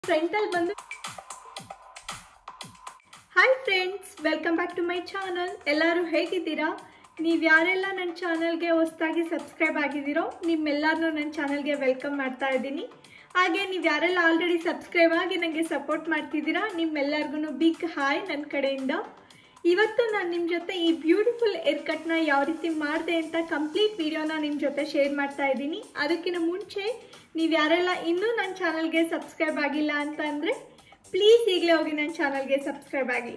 ಫ್ರಂಟಲ್ಲಿ ಬಂದು hi friends welcome back to my channel ಎಲ್ಲರೂ ಹೇಗಿದ್ದೀರಾ ನೀವು ಯಾರೆಲ್ಲ ನನ್ನ ಚಾನಲ್ಗೆ ಹೊಸದಾಗಿ ಸಬ್ಸ್ಕ್ರೈಬ್ ಆಗಿದ್ದೀರೋ ನಿಮ್ಮೆಲ್ಲರನ್ನೂ ನನ್ನ ಚಾನಲ್ಗೆ ವೆಲ್ಕಮ್ ಮಾಡ್ತಾ ಇದ್ದೀನಿ ಹಾಗೆ ನೀವು ಯಾರೆಲ್ಲ ಆಲ್ರೆಡಿ ಸಬ್ಸ್ಕ್ರೈಬ್ ಆಗಿ ನನಗೆ ಸಪೋರ್ಟ್ ಮಾಡ್ತಿದ್ದೀರಾ ನಿಮ್ಮೆಲ್ಲರಿಗೂ ಬಿಗ್ ಹಾಯ್ ನನ್ನ ಕಡೆಯಿಂದ ಇವತ್ತು ನಾನು ನಿಮ್ಮ ಜೊತೆ ಈ ಬ್ಯೂಟಿಫುಲ್ ಏರ್ ಕಟ್ನ ಯಾವ ರೀತಿ ಮಾಡಿದೆ ಅಂತ ಕಂಪ್ಲೀಟ್ ವಿಡಿಯೋನ ನಿಮ್ಮ ಜೊತೆ ಶೇರ್ ಮಾಡ್ತಾ ಇದ್ದೀನಿ ಅದಕ್ಕಿಂತ ಮುಂಚೆ ನೀವು ಯಾರೆಲ್ಲ ಇನ್ನೂ ನನ್ನ ಚಾನಲ್ಗೆ ಸಬ್ಸ್ಕ್ರೈಬ್ ಆಗಿಲ್ಲ ಅಂತ ಅಂದರೆ ಪ್ಲೀಸ್ ಈಗಲೇ ಹೋಗಿ ನನ್ನ ಚಾನಲ್ಗೆ ಸಬ್ಸ್ಕ್ರೈಬ್ ಆಗಿ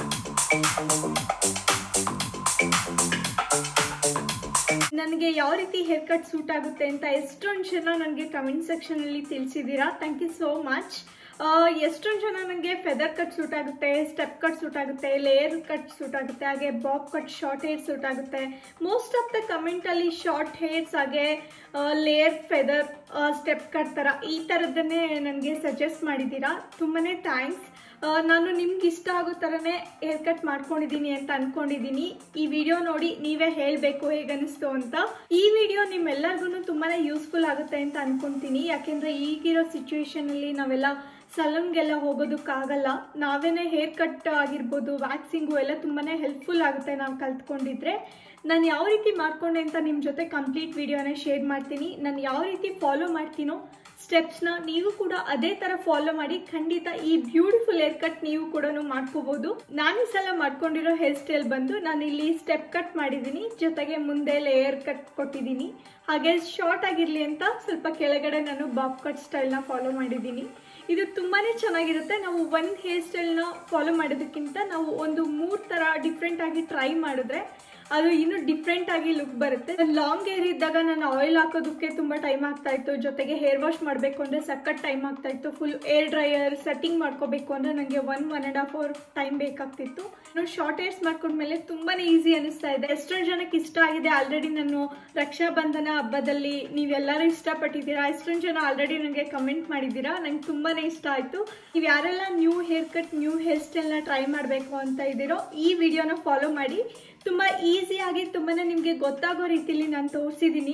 ನನಗೆ ಯಾವ ರೀತಿ ಹೇರ್ ಕಟ್ ಸೂಟ್ ಆಗುತ್ತೆ ಅಂತ ಎಷ್ಟೊಂದು ಜನ ನನಗೆ ಕಮೆಂಟ್ ಸೆಕ್ಷನಲ್ಲಿ ತಿಳಿಸಿದ್ದೀರಾ ಥ್ಯಾಂಕ್ ಯು ಸೋ ಮಚ್ ಎಷ್ಟೊಂದು ಜನ ನನಗೆ ಫೆದರ್ ಕಟ್ ಸೂಟ್ ಆಗುತ್ತೆ ಸ್ಟೆಪ್ ಕಟ್ ಸೂಟ್ ಆಗುತ್ತೆ ಲೇಯರ್ ಕಟ್ ಸೂಟ್ ಆಗುತ್ತೆ ಹಾಗೆ bob cut short hair suit ಆಗುತ್ತೆ ಮೋಸ್ಟ್ ಆಫ್ ದ ಕಮೆಂಟಲ್ಲಿ ಶಾರ್ಟ್ ಹೇರ್ಸ್ ಹಾಗೆ ಲೇಯರ್ ಫೆದರ್ ಸ್ಟೆಪ್ ಕಟ್ ಥರ ಈ ಥರದ್ದನ್ನೇ ನನಗೆ ಸಜೆಸ್ಟ್ ಮಾಡಿದ್ದೀರಾ ತುಂಬಾ ಥ್ಯಾಂಕ್ಸ್ ನಾನು ನಿಮ್ಗೆ ಇಷ್ಟ ಆಗೋ ಥರನೇ ಹೇರ್ ಕಟ್ ಮಾಡ್ಕೊಂಡಿದ್ದೀನಿ ಅಂತ ಅನ್ಕೊಂಡಿದ್ದೀನಿ ಈ ವಿಡಿಯೋ ನೋಡಿ ನೀವೇ ಹೇಳಬೇಕು ಹೇಗನ್ನಿಸ್ತು ಅಂತ ಈ ವಿಡಿಯೋ ನಿಮ್ಮೆಲ್ಲರಿಗೂ ತುಂಬಾ ಯೂಸ್ಫುಲ್ ಆಗುತ್ತೆ ಅಂತ ಅನ್ಕೊಂತೀನಿ ಯಾಕೆಂದರೆ ಈಗಿರೋ ಸಿಚುವೇಶನಲ್ಲಿ ನಾವೆಲ್ಲ ಸಲೂನ್ಗೆಲ್ಲ ಹೋಗೋದಕ್ಕಾಗಲ್ಲ ನಾವೇನೇ ಹೇರ್ ಕಟ್ ಆಗಿರ್ಬೋದು ವ್ಯಾಕ್ಸಿಂಗು ಎಲ್ಲ ತುಂಬಾ ಹೆಲ್ಪ್ಫುಲ್ ಆಗುತ್ತೆ ನಾವು ಕಲ್ತ್ಕೊಂಡಿದ್ರೆ ನಾನು ಯಾವ ರೀತಿ ಮಾಡ್ಕೊಂಡೆ ಅಂತ ನಿಮ್ಮ ಜೊತೆ ಕಂಪ್ಲೀಟ್ ವಿಡಿಯೋನ ಶೇರ್ ಮಾಡ್ತೀನಿ ನಾನು ಯಾವ ರೀತಿ ಫಾಲೋ ಮಾಡ್ತೀನೋ ಸ್ಟೆಪ್ಸ್ನ ನೀವು ಕೂಡ ಅದೇ ಥರ ಫಾಲೋ ಮಾಡಿ ಖಂಡಿತ ಈ ಬ್ಯೂಟಿಫುಲ್ ಹೇರ್ ಕಟ್ ನೀವು ಕೂಡ ಮಾಡ್ಕೋಬಹುದು ನಾನು ಈ ಸಲ ಮಾಡ್ಕೊಂಡಿರೋ ಹೇರ್ ಸ್ಟೈಲ್ ಬಂದು ನಾನು ಇಲ್ಲಿ ಸ್ಟೆಪ್ ಕಟ್ ಮಾಡಿದ್ದೀನಿ ಜೊತೆಗೆ ಮುಂದೆ ಲೇಯರ್ ಕಟ್ ಕೊಟ್ಟಿದ್ದೀನಿ ಹಾಗೆ ಶಾರ್ಟ್ ಆಗಿರಲಿ ಅಂತ ಸ್ವಲ್ಪ ಕೆಳಗಡೆ ನಾನು ಬಾಬ್ ಕಟ್ ಸ್ಟೈಲ್ನ ಫಾಲೋ ಮಾಡಿದ್ದೀನಿ ಇದು ತುಂಬಾ ಚೆನ್ನಾಗಿರುತ್ತೆ ನಾವು ಒಂದು ಹೇರ್ ಸ್ಟೈಲ್ನ ಫಾಲೋ ಮಾಡೋದಕ್ಕಿಂತ ನಾವು ಒಂದು ಮೂರು ಥರ ಡಿಫ್ರೆಂಟ್ ಆಗಿ ಟ್ರೈ ಮಾಡಿದ್ರೆ ಅದು ಇನ್ನೂ ಡಿಫ್ರೆಂಟ್ ಆಗಿ ಲುಕ್ ಬರುತ್ತೆ ಲಾಂಗ್ ಹೇರ್ ಇದ್ದಾಗ ನಾನು ಆಯಿಲ್ ಹಾಕೋದಕ್ಕೆ ತುಂಬ ಟೈಮ್ ಆಗ್ತಾ ಇತ್ತು ಜೊತೆಗೆ ಹೇರ್ ವಾಶ್ ಮಾಡಬೇಕು ಅಂದರೆ ಸಖತ್ ಟೈಮ್ ಆಗ್ತಾ ಇತ್ತು ಫುಲ್ ಏರ್ ಡ್ರೈಯರ್ ಸೆಟ್ಟಿಂಗ್ ಮಾಡ್ಕೋಬೇಕು ಅಂದರೆ ನನಗೆ one one and half hour time ಬೇಕಾಗ್ತಿತ್ತು ನಾನು ಶಾರ್ಟ್ ಹೇರ್ಸ್ ಮಾಡ್ಕೊಂಡ್ಮೇಲೆ ತುಂಬಾ ಈಸಿ ಅನಿಸ್ತಾ ಇದೆ ಎಷ್ಟೊಂದು ಜನಕ್ಕೆ ಇಷ್ಟ ಆಗಿದೆ ಆಲ್ರೆಡಿ ನಾನು ರಕ್ಷಾಬಂಧನ ಹಬ್ಬದಲ್ಲಿ ನೀವೆಲ್ಲರೂ ಇಷ್ಟಪಟ್ಟಿದ್ದೀರಾ ಎಷ್ಟೊಂದು ಜನ ಆಲ್ರೆಡಿ ನನಗೆ ಕಮೆಂಟ್ ಮಾಡಿದ್ದೀರಾ ನಂಗೆ ತುಂಬಾ ಇಷ್ಟ ಆಯಿತು ನೀವು ಯಾರೆಲ್ಲ new hair cut new hair ಸ್ಟೈಲ್ನ ಟ್ರೈ ಮಾಡಬೇಕು ಅಂತ ಇದ್ದೀರೋ ಈ ವಿಡಿಯೋನ ಫಾಲೋ ಮಾಡಿ ತುಂಬ ಈಸಿಯಾಗಿ ತುಂಬಾ ನಿಮಗೆ ಗೊತ್ತಾಗೋ ರೀತಿಲಿ ನಾನು ತೋರಿಸಿದ್ದೀನಿ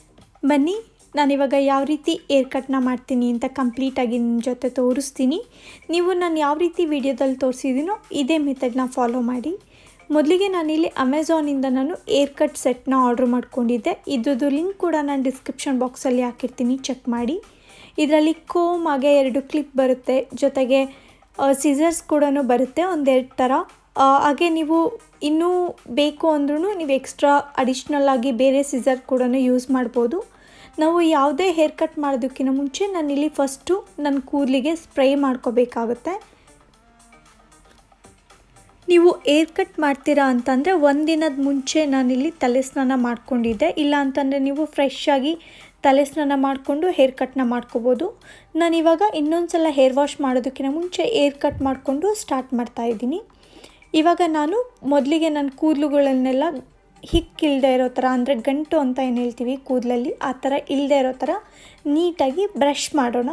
ಬನ್ನಿ ನಾನಿವಾಗ ಯಾವ ರೀತಿ ಏರ್ ಕಟ್ನ ಮಾಡ್ತೀನಿ ಅಂತ ಕಂಪ್ಲೀಟಾಗಿ ನಿಮ್ಮ ಜೊತೆ ತೋರಿಸ್ತೀನಿ ನೀವು ನಾನು ಯಾವ ರೀತಿ ವಿಡಿಯೋದಲ್ಲಿ ತೋರಿಸಿದ್ದೀನೋ ಇದೇ ಮೆಥಡ್ನ ಫಾಲೋ ಮಾಡಿ ಮೊದಲಿಗೆ ನಾನಿಲ್ಲಿ ಅಮೆಝಾನಿಂದ ನಾನು ಏರ್ ಕಟ್ ಸೆಟ್ನ ಆರ್ಡ್ರ್ ಮಾಡ್ಕೊಂಡಿದ್ದೆ ಇದ್ರದ್ದು ಲಿಂಕ್ ಕೂಡ ನಾನು ಡಿಸ್ಕ್ರಿಪ್ಷನ್ ಬಾಕ್ಸಲ್ಲಿ ಹಾಕಿರ್ತೀನಿ ಚೆಕ್ ಮಾಡಿ ಇದರಲ್ಲಿ ಕೋಮ್ ಹಾಗೆ ಎರಡು ಕ್ಲಿಪ್ ಬರುತ್ತೆ ಜೊತೆಗೆ ಸಿಸರ್ಸ್ ಕೂಡ ಬರುತ್ತೆ ಒಂದೆರಡು ಥರ ಹಾಗೆ ನೀವು ಇನ್ನೂ ಬೇಕು ಅಂದ್ರೂ ನೀವು ಎಕ್ಸ್ಟ್ರಾ ಅಡಿಷ್ನಲ್ ಆಗಿ ಬೇರೆ ಸಿಸರ್ ಕೂಡ ಯೂಸ್ ಮಾಡ್ಬೋದು ನಾವು ಯಾವುದೇ ಹೇರ್ ಕಟ್ ಮಾಡೋದಕ್ಕಿಂತ ಮುಂಚೆ ನಾನಿಲ್ಲಿ ಫಸ್ಟು ನನ್ನ ಕೂದಲಿಗೆ ಸ್ಪ್ರೇ ಮಾಡ್ಕೋಬೇಕಾಗುತ್ತೆ ನೀವು ಏರ್ ಕಟ್ ಮಾಡ್ತೀರಾ ಅಂತಂದರೆ ಒಂದಿನದ ಮುಂಚೆ ನಾನಿಲ್ಲಿ ತಲೆ ಸ್ನಾನ ಮಾಡ್ಕೊಂಡಿದ್ದೆ ಇಲ್ಲ ಅಂತಂದರೆ ನೀವು ಫ್ರೆಶ್ ಆಗಿ ತಲೆ ಸ್ನಾನ ಮಾಡಿಕೊಂಡು ಹೇರ್ ಕಟ್ನ ಮಾಡ್ಕೋಬೋದು ನಾನಿವಾಗ ಇನ್ನೊಂದು ಸಲ ಹೇರ್ ವಾಶ್ ಮಾಡೋದಕ್ಕಿಂತ ಮುಂಚೆ ಏರ್ ಕಟ್ ಮಾಡಿಕೊಂಡು ಸ್ಟಾರ್ಟ್ ಮಾಡ್ತಾಯಿದ್ದೀನಿ ಇವಾಗ ನಾನು ಮೊದಲಿಗೆ ನನ್ನ ಕೂದಲುಗಳನ್ನೆಲ್ಲ ಹಿಕ್ಕಿಲ್ದೇ ಇರೋ ಥರ ಅಂದರೆ ಗಂಟು ಅಂತ ಏನು ಹೇಳ್ತೀವಿ ಕೂದಲಲ್ಲಿ ಆ ಥರ ಇಲ್ಲದೆ ಇರೋ ಥರ ನೀಟಾಗಿ ಬ್ರಷ್ ಮಾಡೋಣ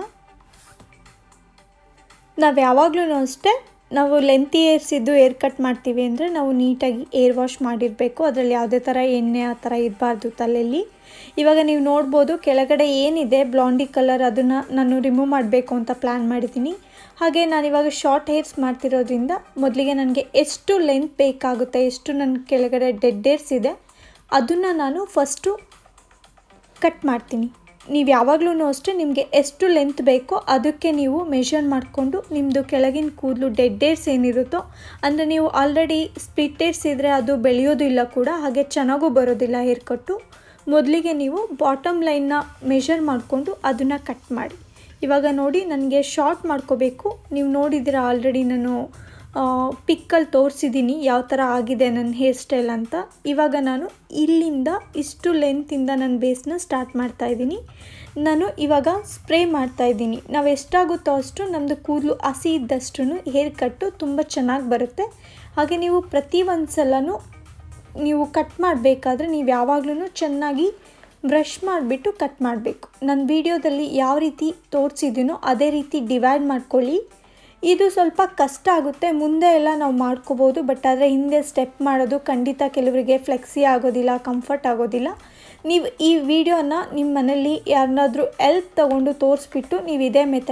ನಾವು ಯಾವಾಗಲೂ ಅಷ್ಟೇ ನಾವು ಲೆಂತಿ ಏರ್ಸ್ ಇದ್ದು ಏರ್ ಕಟ್ ಮಾಡ್ತೀವಿ ಅಂದರೆ ನಾವು ನೀಟಾಗಿ ಏರ್ ವಾಶ್ ಮಾಡಿರಬೇಕು ಅದರಲ್ಲಿ ಯಾವುದೇ ಥರ ಎಣ್ಣೆ ಆ ಥರ ಇರಬಾರ್ದು ತಲೆಯಲ್ಲಿ ಇವಾಗ ನೀವು ನೋಡ್ಬೋದು ಕೆಳಗಡೆ ಏನಿದೆ ಬ್ಲಾಂಡಿ ಕಲರ್ ಅದನ್ನು ನಾನು ರಿಮೂವ್ ಮಾಡಬೇಕು ಅಂತ ಪ್ಲ್ಯಾನ್ ಮಾಡಿದ್ದೀನಿ ಹಾಗೆ ನಾನಿವಾಗ ಶಾರ್ಟ್ ಹೇರ್ಸ್ ಮಾಡ್ತಿರೋದ್ರಿಂದ ಮೊದಲಿಗೆ ನನಗೆ ಎಷ್ಟು ಲೆಂತ್ ಬೇಕಾಗುತ್ತೆ ಎಷ್ಟು ನನ್ನ ಕೆಳಗಡೆ ಡೆಡ್ ಹೇರ್ಸ್ ಇದೆ ಅದನ್ನು ನಾನು ಫಸ್ಟು ಕಟ್ ಮಾಡ್ತೀನಿ ನೀವು ಯಾವಾಗಲೂ ಅಷ್ಟೇ ನಿಮಗೆ ಎಷ್ಟು ಲೆಂತ್ ಬೇಕೋ ಅದಕ್ಕೆ ನೀವು ಮೆಷರ್ ಮಾಡಿಕೊಂಡು ನಿಮ್ಮದು ಕೆಳಗಿನ ಕೂದಲು ಡೆಡ್ ಏರ್ಸ್ ಏನಿರುತ್ತೋ ಅಂದರೆ ನೀವು ಆಲ್ರೆಡಿ ಸ್ಪ್ಲಿಟ್ ಏರ್ಸ್ ಇದ್ದರೆ ಅದು ಬೆಳೆಯೋದಿಲ್ಲ ಕೂಡ ಹಾಗೆ ಚೆನ್ನಾಗೂ ಬರೋದಿಲ್ಲ ಹೇರ್ ಕಟ್ಟು ಮೊದಲಿಗೆ ನೀವು ಬಾಟಮ್ ಲೈನ್ನ ಮೆಷರ್ ಮಾಡಿಕೊಂಡು ಅದನ್ನು ಕಟ್ ಮಾಡಿ ಇವಾಗ ನೋಡಿ ನನಗೆ ಶಾರ್ಟ್ ಮಾಡ್ಕೋಬೇಕು ನೀವು ನೋಡಿದ್ದೀರ ಆಲ್ರೆಡಿ ನಾನು ಪಿಕ್ಕಲ್ಲಿ ತೋರಿಸಿದ್ದೀನಿ ಯಾವ ಥರ ಆಗಿದೆ ನನ್ನ ಹೇರ್ ಸ್ಟೈಲ್ ಅಂತ ಇವಾಗ ನಾನು ಇಲ್ಲಿಂದ ಇಷ್ಟು ಲೆಂತಿಂದ ನನ್ನ ಬೇಸ್ನ ಸ್ಟಾರ್ಟ್ ಮಾಡ್ತಾಯಿದ್ದೀನಿ ನಾನು ಇವಾಗ ಸ್ಪ್ರೇ ಮಾಡ್ತಾಯಿದ್ದೀನಿ ನಾವು ಎಷ್ಟಾಗುತ್ತೋ ಅಷ್ಟು ನಮ್ಮದು ಕೂದಲು ಹಸಿ ಇದ್ದಷ್ಟು ಹೇರ್ ಕಟ್ಟು ತುಂಬ ಚೆನ್ನಾಗಿ ಬರುತ್ತೆ ಹಾಗೆ ನೀವು ಪ್ರತಿ ಒಂದು ಸಲನೂ ನೀವು ಕಟ್ ಮಾಡಬೇಕಾದ್ರೆ ನೀವು ಯಾವಾಗಲೂ ಚೆನ್ನಾಗಿ ಬ್ರಷ್ ಮಾಡಿಬಿಟ್ಟು ಕಟ್ ಮಾಡಬೇಕು ನನ್ನ ವೀಡಿಯೋದಲ್ಲಿ ಯಾವ ರೀತಿ ತೋರಿಸಿದ್ದೀನೋ ಅದೇ ರೀತಿ ಡಿವೈಡ್ ಮಾಡ್ಕೊಳ್ಳಿ ಇದು ಸ್ವಲ್ಪ ಕಷ್ಟ ಆಗುತ್ತೆ ಮುಂದೆ ಎಲ್ಲ ನಾವು ಮಾಡ್ಕೋಬೋದು ಬಟ್ ಆದರೆ ಹಿಂದೆ ಸ್ಟೆಪ್ ಮಾಡೋದು ಖಂಡಿತ ಕೆಲವರಿಗೆ ಫ್ಲೆಕ್ಸಿ ಆಗೋದಿಲ್ಲ ಕಂಫರ್ಟ್ ಆಗೋದಿಲ್ಲ ನೀವು ಈ ವಿಡಿಯೋನ ನಿಮ್ಮ ಮನೇಲಿ ಯಾರನ್ನಾದ್ರೂ ಎಲ್ಪ್ ತೊಗೊಂಡು ತೋರಿಸ್ಬಿಟ್ಟು ನೀವು ಇದೇ ಮೆಥಡ್ನ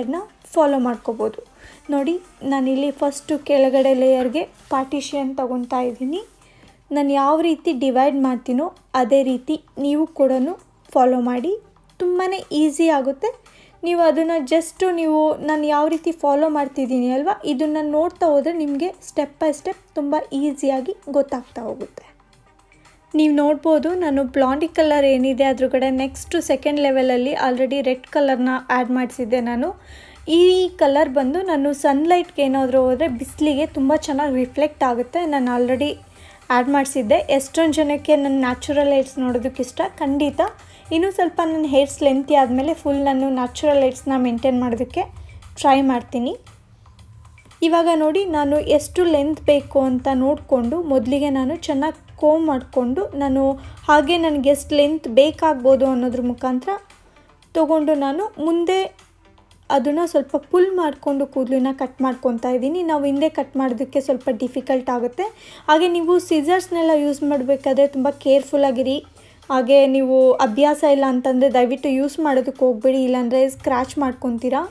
ಫಾಲೋ ಮಾಡ್ಕೋಬೋದು ನೋಡಿ ನಾನಿಲ್ಲಿ ಫಸ್ಟು ಕೆಳಗಡೆ ಲೇಯರ್ಗೆ ಪಾರ್ಟಿಷಿಯನ್ ತೊಗೊತಾ ಇದ್ದೀನಿ ನಾನು ಯಾವ ರೀತಿ ಡಿವೈಡ್ ಮಾಡ್ತೀನೋ ಅದೇ ರೀತಿ ನೀವು ಕೂಡ ಫಾಲೋ ಮಾಡಿ ತುಂಬಾ ಈಸಿ ಆಗುತ್ತೆ ನೀವು ಅದನ್ನು ಜಸ್ಟು ನೀವು ನಾನು ಯಾವ ರೀತಿ ಫಾಲೋ ಮಾಡ್ತಿದ್ದೀನಿ ಅಲ್ವಾ ಇದನ್ನು ನೋಡ್ತಾ ಹೋದರೆ ನಿಮಗೆ ಸ್ಟೆಪ್ ಬೈ ಸ್ಟೆಪ್ ತುಂಬ ಈಸಿಯಾಗಿ ಗೊತ್ತಾಗ್ತಾ ಹೋಗುತ್ತೆ ನೀವು ನೋಡ್ಬೋದು ನಾನು ಬ್ಲಾಂಡಿ ಕಲರ್ ಏನಿದೆ ಅದ್ರಗಡೆ ನೆಕ್ಸ್ಟು ಸೆಕೆಂಡ್ ಲೆವೆಲಲ್ಲಿ ಆಲ್ರೆಡಿ ರೆಡ್ ಕಲರ್ನ ಆ್ಯಡ್ ಮಾಡಿಸಿದ್ದೆ ನಾನು ಈ ಕಲರ್ ಬಂದು ನಾನು ಸನ್ಲೈಟ್ಗೆ ಏನಾದರೂ ಹೋದರೆ ಬಿಸಿಲಿಗೆ ತುಂಬ ಚೆನ್ನಾಗಿ ರಿಫ್ಲೆಕ್ಟ್ ಆಗುತ್ತೆ ನಾನು ಆಲ್ರೆಡಿ ಆ್ಯಡ್ ಮಾಡಿಸಿದ್ದೆ ಎಷ್ಟೊಂದು ಜನಕ್ಕೆ ನನ್ನ ನ್ಯಾಚುರಲ್ ಲೈಟ್ಸ್ ನೋಡೋದಕ್ಕೆ ಇಷ್ಟ ಖಂಡಿತ ಇನ್ನೂ ಸ್ವಲ್ಪ ನನ್ನ ಹೇರ್ಸ್ ಲೆಂತಿ ಆದಮೇಲೆ ಫುಲ್ ನಾನು ನ್ಯಾಚುರಲ್ ಲೈಟ್ಸ್ನ ಮೇಂಟೈನ್ ಮಾಡೋದಕ್ಕೆ ಟ್ರೈ ಮಾಡ್ತೀನಿ ಇವಾಗ ನೋಡಿ ನಾನು ಎಷ್ಟು ಲೆಂತ್ ಬೇಕು ಅಂತ ನೋಡಿಕೊಂಡು ಮೊದಲಿಗೆ ನಾನು ಚೆನ್ನಾಗಿ ಕೋಮ್ ಮಾಡಿಕೊಂಡು ನಾನು ಹಾಗೆ ನನಗೆ ಎಷ್ಟು ಲೆಂತ್ ಬೇಕಾಗ್ಬೋದು ಅನ್ನೋದ್ರ ಮುಖಾಂತರ ತೊಗೊಂಡು ನಾನು ಮುಂದೆ ಅದನ್ನು ಸ್ವಲ್ಪ ಪುಲ್ ಮಾಡಿಕೊಂಡು ಕೂದಲನ್ನ ಕಟ್ ಮಾಡ್ಕೊತಾ ಇದ್ದೀನಿ ನಾವು ಹಿಂದೆ ಕಟ್ ಮಾಡೋದಕ್ಕೆ ಸ್ವಲ್ಪ ಡಿಫಿಕಲ್ಟ್ ಆಗುತ್ತೆ ಹಾಗೆ ನೀವು ಸಿಸರ್ಸ್ನೆಲ್ಲ ಯೂಸ್ ಮಾಡಬೇಕಾದ್ರೆ ತುಂಬ ಕೇರ್ಫುಲ್ಲಾಗಿರಿ ಹಾಗೆ ನೀವು ಅಭ್ಯಾಸ ಇಲ್ಲ ಅಂತಂದರೆ ದಯವಿಟ್ಟು ಯೂಸ್ ಮಾಡೋದಕ್ಕೆ ಹೋಗಬೇಡಿ ಇಲ್ಲಾಂದರೆ ಸ್ಕ್ರ್ಯಾಚ್ ಮಾಡ್ಕೊತೀರಾ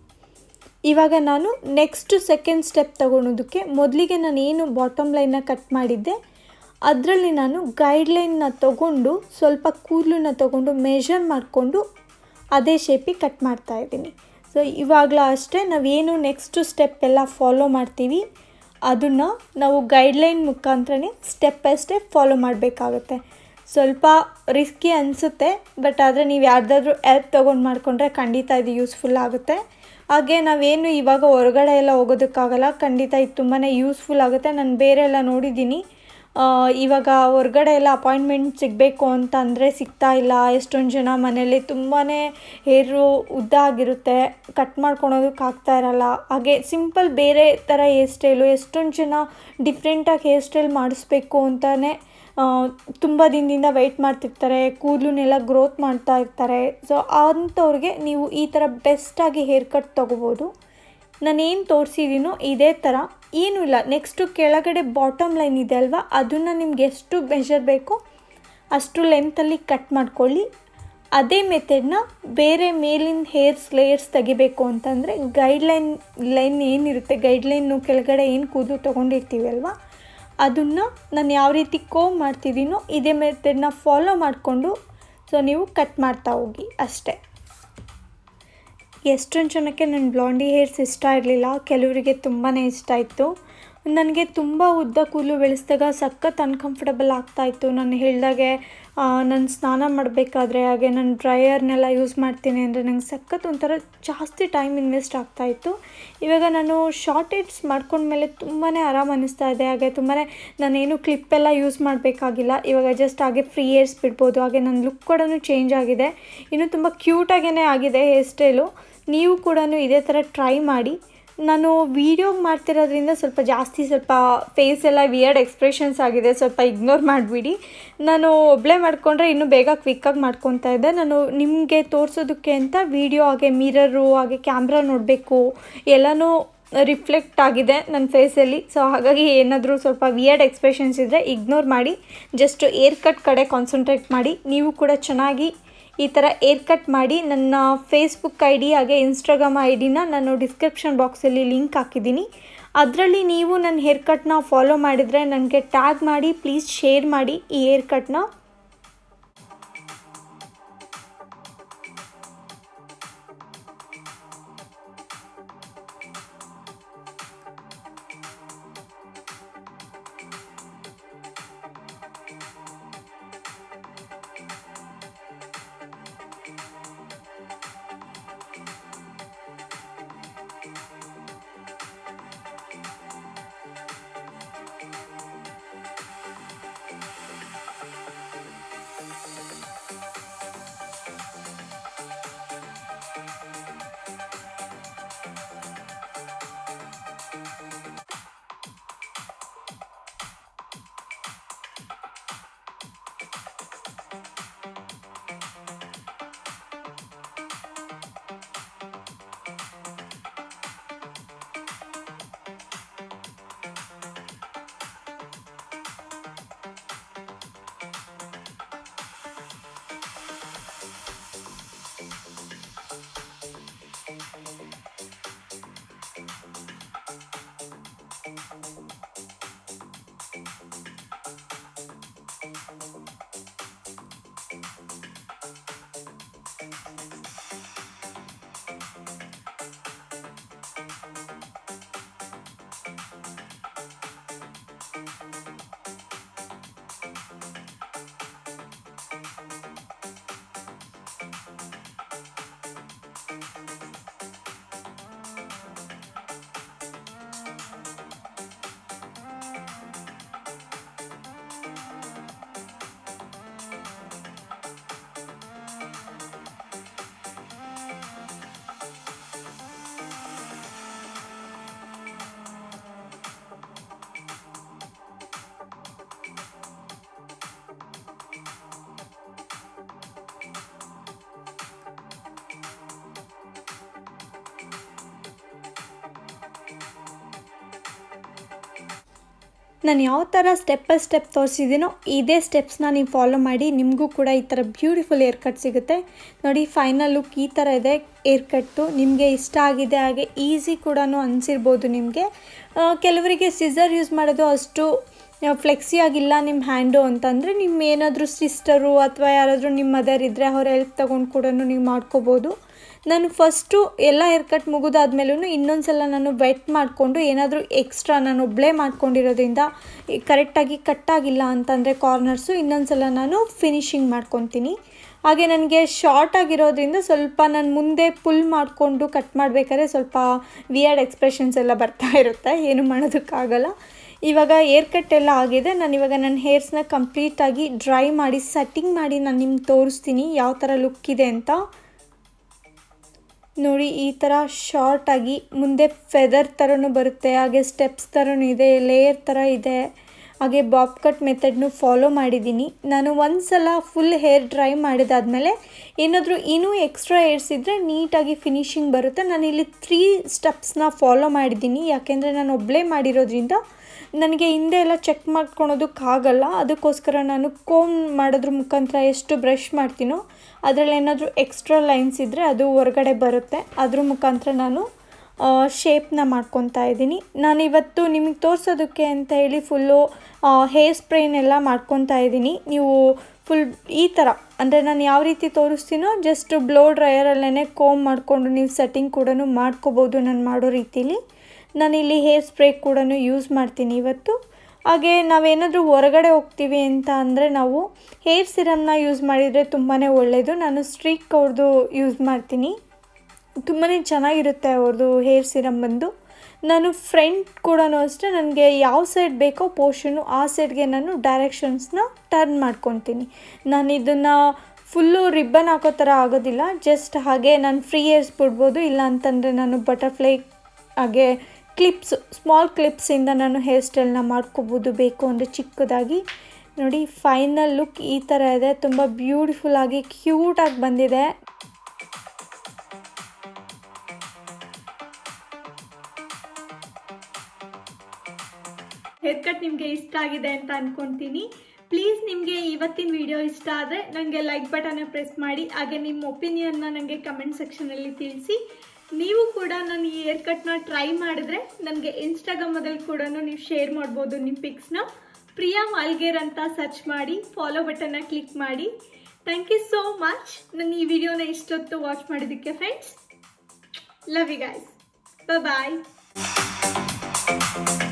ಇವಾಗ ನಾನು ನೆಕ್ಸ್ಟ್ ಸೆಕೆಂಡ್ ಸ್ಟೆಪ್ ತಗೊಳೋದಕ್ಕೆ ಮೊದಲಿಗೆ ನಾನು ಏನು ಬಾಟಮ್ ಲೈನ್ನ ಕಟ್ ಮಾಡಿದ್ದೆ ಅದರಲ್ಲಿ ನಾನು ಗೈಡ್ಲೈನ್ನ ತಗೊಂಡು ಸ್ವಲ್ಪ ಕೂದಲನ್ನ ತಗೊಂಡು ಮೆಷರ್ ಮಾಡಿಕೊಂಡು ಅದೇ ಶೇಪಿಗೆ ಕಟ್ ಮಾಡ್ತಾ ಇದ್ದೀನಿ ಸೊ ಇವಾಗಲೂ ಅಷ್ಟೇ ನಾವೇನು ನೆಕ್ಸ್ಟ್ ಸ್ಟೆಪ್ ಎಲ್ಲ ಫಾಲೋ ಮಾಡ್ತೀವಿ ಅದನ್ನು ನಾವು ಗೈಡ್ಲೈನ್ ಮುಖಾಂತರನೇ ಸ್ಟೆಪ್ ಬೈ ಸ್ಟೆಪ್ ಫಾಲೋ ಮಾಡಬೇಕಾಗುತ್ತೆ ಸ್ವಲ್ಪ ರಿಸ್ಕಿ ಅನಿಸುತ್ತೆ ಬಟ್ ಆದರೆ ನೀವು ಯಾರ್ದಾದ್ರೂ ಎಲ್ಪ್ ತೊಗೊಂಡು ಮಾಡಿಕೊಂಡ್ರೆ ಖಂಡಿತ ಇದು ಯೂಸ್ಫುಲ್ ಆಗುತ್ತೆ ಹಾಗೆ ನಾವೇನು ಇವಾಗ ಹೊರಗಡೆ ಎಲ್ಲ ಹೋಗೋದಕ್ಕಾಗಲ್ಲ ಖಂಡಿತ ಇದು ತುಂಬಾ ಯೂಸ್ಫುಲ್ ಆಗುತ್ತೆ ನಾನು ಬೇರೆ ಎಲ್ಲ ನೋಡಿದ್ದೀನಿ ಇವಾಗ ಹೊರಗಡೆ ಎಲ್ಲ ಅಪಾಯಿಂಟ್ಮೆಂಟ್ ಸಿಗಬೇಕು ಅಂತ ಅಂದರೆ ಸಿಗ್ತಾ ಇಲ್ಲ ಎಷ್ಟೊಂದು ಜನ ಮನೇಲಿ ತುಂಬಾ ಹೇರು ಉದ್ದ ಆಗಿರುತ್ತೆ ಕಟ್ ಮಾಡ್ಕೊಳೋದಕ್ಕೆ ಆಗ್ತಾ ಇರಲ್ಲ ಹಾಗೆ ಸಿಂಪಲ್ ಬೇರೆ ಥರ ಹೇರ್ ಸ್ಟೈಲು ಎಷ್ಟೊಂದು ಜನ ಡಿಫ್ರೆಂಟಾಗಿ ಹೇರ್ ಸ್ಟೈಲ್ ಮಾಡಿಸ್ಬೇಕು ಅಂತಲೇ ತುಂಬ ದಿನದಿಂದ ವೆಯ್ಟ್ ಮಾಡ್ತಿರ್ತಾರೆ ಕೂದಲನ್ನೆಲ್ಲ ಗ್ರೋತ್ ಮಾಡ್ತಾ ಇರ್ತಾರೆ ಸೊ ಅಂಥವ್ರಿಗೆ ನೀವು ಈ ಥರ ಬೆಸ್ಟಾಗಿ ಹೇರ್ ಕಟ್ ತೊಗೋಬೋದು ನಾನೇನು ತೋರಿಸಿದ್ದೀನೋ ಇದೇ ಥರ ಏನೂ ಇಲ್ಲ ನೆಕ್ಸ್ಟು ಕೆಳಗಡೆ ಬಾಟಮ್ ಲೈನ್ ಇದೆ ಅಲ್ವಾ ಅದನ್ನು ನಿಮ್ಗೆ ಎಷ್ಟು ಮೆಷರ್ ಬೇಕೋ ಅಷ್ಟು ಲೆಂತಲ್ಲಿ ಕಟ್ ಮಾಡ್ಕೊಳ್ಳಿ ಅದೇ ಮೆಥಡ್ನ ಬೇರೆ ಮೇಲಿನ ಹೇರ್ಸ್ ಲೇಯರ್ಸ್ ತೆಗಿಬೇಕು ಅಂತಂದರೆ ಗೈಡ್ಲೈನ್ ಲೈನ್ ಏನಿರುತ್ತೆ ಗೈಡ್ಲೈನು ಕೆಳಗಡೆ ಏನು ಕೂದಲು ತೊಗೊಂಡಿರ್ತೀವಿ ಅಲ್ವಾ ಅದನ್ನು ನಾನು ಯಾವ ರೀತಿ ಕೋಮ್ ಮಾಡ್ತಿದ್ದೀನೋ ಇದೇ ಮೆಥಡ್ನ ಫಾಲೋ ಮಾಡಿಕೊಂಡು ಸೊ ನೀವು ಕಟ್ ಮಾಡ್ತಾ ಹೋಗಿ ಅಷ್ಟೇ ಎಷ್ಟೊಂದು ಜನಕ್ಕೆ ನನ್ನ ಬ್ಲಾಂಡಿ ಹೇರ್ಸ್ ಇಷ್ಟ ಇರಲಿಲ್ಲ ಕೆಲವರಿಗೆ ತುಂಬಾ ಇಷ್ಟ ಇತ್ತು ನನಗೆ ತುಂಬ ಉದ್ದ ಕೂದಲು ಬೆಳೆಸಿದಾಗ ಸಖತ್ ಅನ್ಕಂಫರ್ಟಬಲ್ ಆಗ್ತಾಯಿತ್ತು ನಾನು ಹೇಳಿದಾಗೆ ನಾನು ಸ್ನಾನ ಮಾಡಬೇಕಾದ್ರೆ ಹಾಗೆ ನಾನು ಡ್ರೈಯರ್ನೆಲ್ಲ ಯೂಸ್ ಮಾಡ್ತೀನಿ ಅಂದರೆ ನಂಗೆ ಸಖತ್ ಒಂಥರ ಜಾಸ್ತಿ ಟೈಮ್ ಇನ್ವೆಸ್ಟ್ ಆಗ್ತಾಯಿತ್ತು ಇವಾಗ ನಾನು ಶಾರ್ಟೇಜ್ ಮಾಡ್ಕೊಂಡ್ಮೇಲೆ ತುಂಬಾ ಆರಾಮ್ ಅನ್ನಿಸ್ತಾ ಇದೆ ಹಾಗೆ ತುಂಬಾ ನಾನೇನು ಕ್ಲಿಪ್ಪೆಲ್ಲ ಯೂಸ್ ಮಾಡಬೇಕಾಗಿಲ್ಲ ಇವಾಗ ಜಸ್ಟ್ ಹಾಗೆ ಫ್ರೀ ಹೇರ್ಸ್ ಬಿಡ್ಬೋದು ಹಾಗೆ ನನ್ನ ಲುಕ್ ಕೂಡ ಚೇಂಜ್ ಆಗಿದೆ ಇನ್ನೂ ತುಂಬ ಕ್ಯೂಟಾಗೇ ಆಗಿದೆ ಹೇರ್ ಸ್ಟೈಲು ನೀವು ಕೂಡ ಇದೇ ಥರ ಟ್ರೈ ಮಾಡಿ ನಾನು ವೀಡಿಯೋ ಮಾಡ್ತಿರೋದ್ರಿಂದ ಸ್ವಲ್ಪ ಜಾಸ್ತಿ ಸ್ವಲ್ಪ ಫೇಸ್ ಎಲ್ಲ ವಿಯರ್ಡ್ ಎಕ್ಸ್ಪ್ರೆಷನ್ಸ್ ಆಗಿದೆ ಸ್ವಲ್ಪ ಇಗ್ನೋರ್ ಮಾಡಿಬಿಡಿ ನಾನು ಒಬ್ಬಳೇ ಮಾಡಿಕೊಂಡ್ರೆ ಇನ್ನೂ ಬೇಗ ಕ್ವಿಕ್ಕಾಗಿ ಮಾಡ್ಕೊತಾ ಇದ್ದೆ ನಾನು ನಿಮಗೆ ತೋರಿಸೋದಕ್ಕೆ ಅಂತ ವೀಡಿಯೋ ಹಾಗೆ ಮಿರರು ಹಾಗೆ ಕ್ಯಾಮ್ರಾ ನೋಡಬೇಕು ಎಲ್ಲನೂ ರಿಫ್ಲೆಕ್ಟ್ ಆಗಿದೆ ನನ್ನ ಫೇಸಲ್ಲಿ ಸೊ ಹಾಗಾಗಿ ಏನಾದರೂ ಸ್ವಲ್ಪ ವಿಯರ್ಡ್ ಎಕ್ಸ್ಪ್ರೆಷನ್ಸ್ ಇದ್ದರೆ ಇಗ್ನೋರ್ ಮಾಡಿ ಜಸ್ಟ್ ಏರ್ ಕಟ್ ಕಡೆ ಕಾನ್ಸಂಟ್ರೇಟ್ ಮಾಡಿ ನೀವು ಕೂಡ ಚೆನ್ನಾಗಿ ಈ ಥರ ಏರ್ ಕಟ್ ಮಾಡಿ ನನ್ನ ಫೇಸ್ಬುಕ್ ಐ ಡಿ ಹಾಗೆ ಇನ್ಸ್ಟಾಗ್ರಾಮ್ ಐ ಡಿನ ನಾನು ಡಿಸ್ಕ್ರಿಪ್ಷನ್ ಬಾಕ್ಸಲ್ಲಿ ಲಿಂಕ್ ಹಾಕಿದ್ದೀನಿ ಅದರಲ್ಲಿ ನೀವು ನನ್ನ ಹೇರ್ ಕಟ್ನ ಫಾಲೋ ಮಾಡಿದರೆ ನನಗೆ ಟ್ಯಾಗ್ ಮಾಡಿ ಪ್ಲೀಸ್ ಶೇರ್ ಮಾಡಿ ಈ ಹೇರ್ ಕಟ್ನ ನಾನು ಯಾವ ಥರ ಸ್ಟೆಪ್ ಬೈ ಸ್ಟೆಪ್ ತೋರಿಸಿದ್ದೀನೋ ಇದೇ ಸ್ಟೆಪ್ಸ್ನ ನೀವು ಫಾಲೋ ಮಾಡಿ ನಿಮಗೂ ಕೂಡ ಈ ಥರ ಬ್ಯೂಟಿಫುಲ್ ಏರ್ ಕಟ್ ಸಿಗುತ್ತೆ ನೋಡಿ ಫೈನಲ್ ಲುಕ್ ಈ ಥರ ಇದೆ ಏರ್ ಕಟ್ಟು ನಿಮಗೆ ಇಷ್ಟ ಆಗಿದೆ ಹಾಗೆ ಈಸಿ ಕೂಡ ಅನಿಸಿರ್ಬೋದು ನಿಮಗೆ ಕೆಲವರಿಗೆ ಸಿಸರ್ ಯೂಸ್ ಮಾಡೋದು ಅಷ್ಟು ಫ್ಲೆಕ್ಸಿ ಆಗಿಲ್ಲ ನಿಮ್ಮ ಹ್ಯಾಂಡು ಅಂತಂದರೆ ನಿಮ್ಮ ಏನಾದರೂ ಸಿಸ್ಟರು ಅಥವಾ ಯಾರಾದರೂ ನಿಮ್ಮ ಮದರ್ ಇದ್ದರೆ ಅವ್ರ ಹೆಲ್ಪ್ ತೊಗೊಂಡು ಕೂಡ ನೀವು ಮಾಡ್ಕೋಬೋದು ನಾನು ಫಸ್ಟು ಎಲ್ಲ ಹೇರ್ ಕಟ್ ಮುಗಿದಾದ್ಮೇಲೂ ಇನ್ನೊಂದು ಸಲ ನಾನು ವೆಟ್ ಮಾಡಿಕೊಂಡು ಏನಾದರೂ ಎಕ್ಸ್ಟ್ರಾ ನಾನು ಒಬ್ಬಳೇ ಮಾಡ್ಕೊಂಡಿರೋದ್ರಿಂದ ಕರೆಕ್ಟಾಗಿ ಕಟ್ಟಾಗಿಲ್ಲ ಅಂತಂದರೆ ಕಾರ್ನರ್ಸು ಇನ್ನೊಂದು ಸಲ ನಾನು ಫಿನಿಶಿಂಗ್ ಮಾಡ್ಕೊತೀನಿ ಹಾಗೆ ನನಗೆ ಶಾರ್ಟ್ ಆಗಿರೋದ್ರಿಂದ ಸ್ವಲ್ಪ ನಾನು ಮುಂದೆ ಪುಲ್ ಮಾಡಿಕೊಂಡು ಕಟ್ ಮಾಡಬೇಕಾದ್ರೆ ಸ್ವಲ್ಪ ವಿಯರ್ಡ್ ಎಕ್ಸ್ಪ್ರೆಷನ್ಸ್ ಎಲ್ಲ ಬರ್ತಾ ಇರುತ್ತೆ ಏನು ಮಾಡೋದಕ್ಕಾಗಲ್ಲ ಇವಾಗ ಏರ್ ಕಟ್ ಎಲ್ಲ ಆಗಿದೆ ನಾನು ಇವಾಗ ನನ್ನ ಹೇರ್ಸ್ನ ಕಂಪ್ಲೀಟಾಗಿ ಡ್ರೈ ಮಾಡಿ ಸೆಟ್ಟಿಂಗ್ ಮಾಡಿ ನಾನು ನಿಮ್ಗೆ ತೋರಿಸ್ತೀನಿ ಯಾವ ಥರ ಲುಕ್ ಇದೆ ಅಂತ ನೋಡಿ ಈ ಥರ ಶಾರ್ಟಾಗಿ ಮುಂದೆ ಫೆದರ್ ಥರನೂ ಬರುತ್ತೆ ಹಾಗೆ ಸ್ಟೆಪ್ಸ್ ಥರನೂ ಇದೆ ಲೇಯರ್ ಥರ ಇದೆ ಹಾಗೆ ಬಾಬ್ ಕಟ್ ಮೆಥಡ್ನು ಫಾಲೋ ಮಾಡಿದ್ದೀನಿ ನಾನು ಒಂದು ಸಲ ಫುಲ್ ಹೇರ್ ಡ್ರೈ ಮಾಡಿದಾದ್ಮೇಲೆ ಏನಾದರೂ ಇನ್ನೂ ಎಕ್ಸ್ಟ್ರಾ ಹೇರ್ಸ್ ಇದ್ದರೆ ನೀಟಾಗಿ ಫಿನಿಶಿಂಗ್ ಬರುತ್ತೆ ನಾನು ಇಲ್ಲಿ ತ್ರೀ ಸ್ಟೆಪ್ಸ್ನ ಫಾಲೋ ಮಾಡಿದ್ದೀನಿ ಯಾಕೆಂದರೆ ನಾನು ಒಬ್ಬಳೇ ಮಾಡಿರೋದ್ರಿಂದ ನನಗೆ ಹಿಂದೆ ಎಲ್ಲ ಚೆಕ್ ಮಾಡ್ಕೊಳೋದಕ್ಕಾಗಲ್ಲ ಅದಕ್ಕೋಸ್ಕರ ನಾನು ಕೋಮ್ ಮಾಡೋದ್ರ ಮುಖಾಂತರ ಎಷ್ಟು ಬ್ರಷ್ ಮಾಡ್ತೀನೋ ಅದರಲ್ಲಿ ಏನಾದರೂ ಎಕ್ಸ್ಟ್ರಾ ಲೈನ್ಸ್ ಇದ್ದರೆ ಅದು ಹೊರಗಡೆ ಬರುತ್ತೆ ಅದ್ರ ಮುಖಾಂತರ ನಾನು ಶೇಪ್ನ ಮಾಡ್ಕೊತಾ ಇದ್ದೀನಿ ನಾನು ಇವತ್ತು ನಿಮಗೆ ತೋರಿಸೋದಕ್ಕೆ ಅಂತ ಹೇಳಿ ಫುಲ್ಲು ಹೇರ್ ಸ್ಪ್ರೇನೆಲ್ಲ ಮಾಡ್ಕೊತಾ ಇದ್ದೀನಿ ನೀವು ಫುಲ್ ಈ ಥರ ಅಂದರೆ ನಾನು ಯಾವ ರೀತಿ ತೋರಿಸ್ತೀನೋ ಜಸ್ಟ್ ಬ್ಲೋ ಡ್ರೈಯರಲ್ಲೇ ಕೋಮ್ ಮಾಡಿಕೊಂಡು ನೀವು ಸೆಟ್ಟಿಂಗ್ ಕೂಡ ಮಾಡ್ಕೋಬೋದು ನಾನು ಮಾಡೋ ರೀತಿಲಿ ನಾನಿಲ್ಲಿ ಹೇರ್ ಸ್ಪ್ರೇ ಕೂಡ ಯೂಸ್ ಮಾಡ್ತೀನಿ ಇವತ್ತು ಹಾಗೆ ನಾವೇನಾದರೂ ಹೊರಗಡೆ ಹೋಗ್ತೀವಿ ಅಂತ ಅಂದರೆ ನಾವು ಹೇರ್ ಸಿರಮ್ನ ಯೂಸ್ ಮಾಡಿದರೆ ತುಂಬಾ ಒಳ್ಳೆಯದು ನಾನು ಸ್ಟ್ರೀಕ್ ಅವ್ರದ್ದು ಯೂಸ್ ಮಾಡ್ತೀನಿ ತುಂಬಾ ಚೆನ್ನಾಗಿರುತ್ತೆ ಅವ್ರದ್ದು ಹೇರ್ ಸಿರಮ್ ಬಂದು ನಾನು ಫ್ರಂಟ್ ಕೂಡ ಅಷ್ಟೇ ನನಗೆ ಯಾವ ಸೈಡ್ ಬೇಕೋ ಪೋರ್ಷನು ಆ ಸೈಡ್ಗೆ ನಾನು ಡೈರೆಕ್ಷನ್ಸ್ನ ಟರ್ನ್ ಮಾಡ್ಕೊತೀನಿ ನಾನು ಇದನ್ನು ಫುಲ್ಲು ರಿಬ್ಬನ್ ಹಾಕೋ ಥರ ಆಗೋದಿಲ್ಲ ಜಸ್ಟ್ ಹಾಗೆ ನಾನು ಫ್ರೀ ಹೇರ್ಸ್ ಬಿಡ್ಬೋದು ಇಲ್ಲ ಅಂತಂದರೆ ನಾನು ಬಟರ್ಫ್ಲೈ ಹಾಗೆ ಕ್ಲಿಪ್ಸ್ ಸ್ಮಾಲ್ ಕ್ಲಿಪ್ಸಿಂದ ನಾನು ಹೇರ್ ಸ್ಟೈಲ್ನ ಮಾಡ್ಕೋಬೋದು ಬೇಕು ಅಂದರೆ ಚಿಕ್ಕದಾಗಿ ನೋಡಿ ಫೈನಲ್ ಲುಕ್ ಈ ಥರ ಇದೆ ತುಂಬ ಬ್ಯೂಟಿಫುಲ್ ಆಗಿ ಕ್ಯೂಟಾಗಿ ಬಂದಿದೆ ಹೇರ್ ಕಟ್ ನಿಮಗೆ ಇಷ್ಟ ಆಗಿದೆ ಅಂತ ಅನ್ಕೊಂತೀನಿ ಪ್ಲೀಸ್ ನಿಮಗೆ ಇವತ್ತಿನ ವಿಡಿಯೋ ಇಷ್ಟ ಆದರೆ ನನಗೆ ಲೈಕ್ ಬಟನ್ನ ಪ್ರೆಸ್ ಮಾಡಿ ಹಾಗೆ ನಿಮ್ಮ ಒಪಿನಿಯನ್ನ ನನಗೆ ಕಮೆಂಟ್ ಸೆಕ್ಷನಲ್ಲಿ ತಿಳಿಸಿ ನೀವು ಕೂಡ ನಾನು ಈ ಹೇರ್ ಕಟ್ನ ಟ್ರೈ ಮಾಡಿದ್ರೆ ನನಗೆ ಇನ್ಸ್ಟಾಗ್ರಾಮದಲ್ಲಿ ಕೂಡ ನೀವು ಶೇರ್ ಮಾಡ್ಬೋದು ನಿಮ್ಮ ಪಿಕ್ಸ್ನ ಪ್ರಿಯಾ ಮಾಲ್ಗೇರ್ ಅಂತ ಸರ್ಚ್ ಮಾಡಿ ಫಾಲೋ ಬಟನ್ನ ಕ್ಲಿಕ್ ಮಾಡಿ ಥ್ಯಾಂಕ್ ಯು ಸೋ ಮಚ್ ನಾನು ಈ ವಿಡಿಯೋನ ಇಷ್ಟೊತ್ತು ವಾಚ್ ಮಾಡಿದ್ದಕ್ಕೆ friends love you guys bye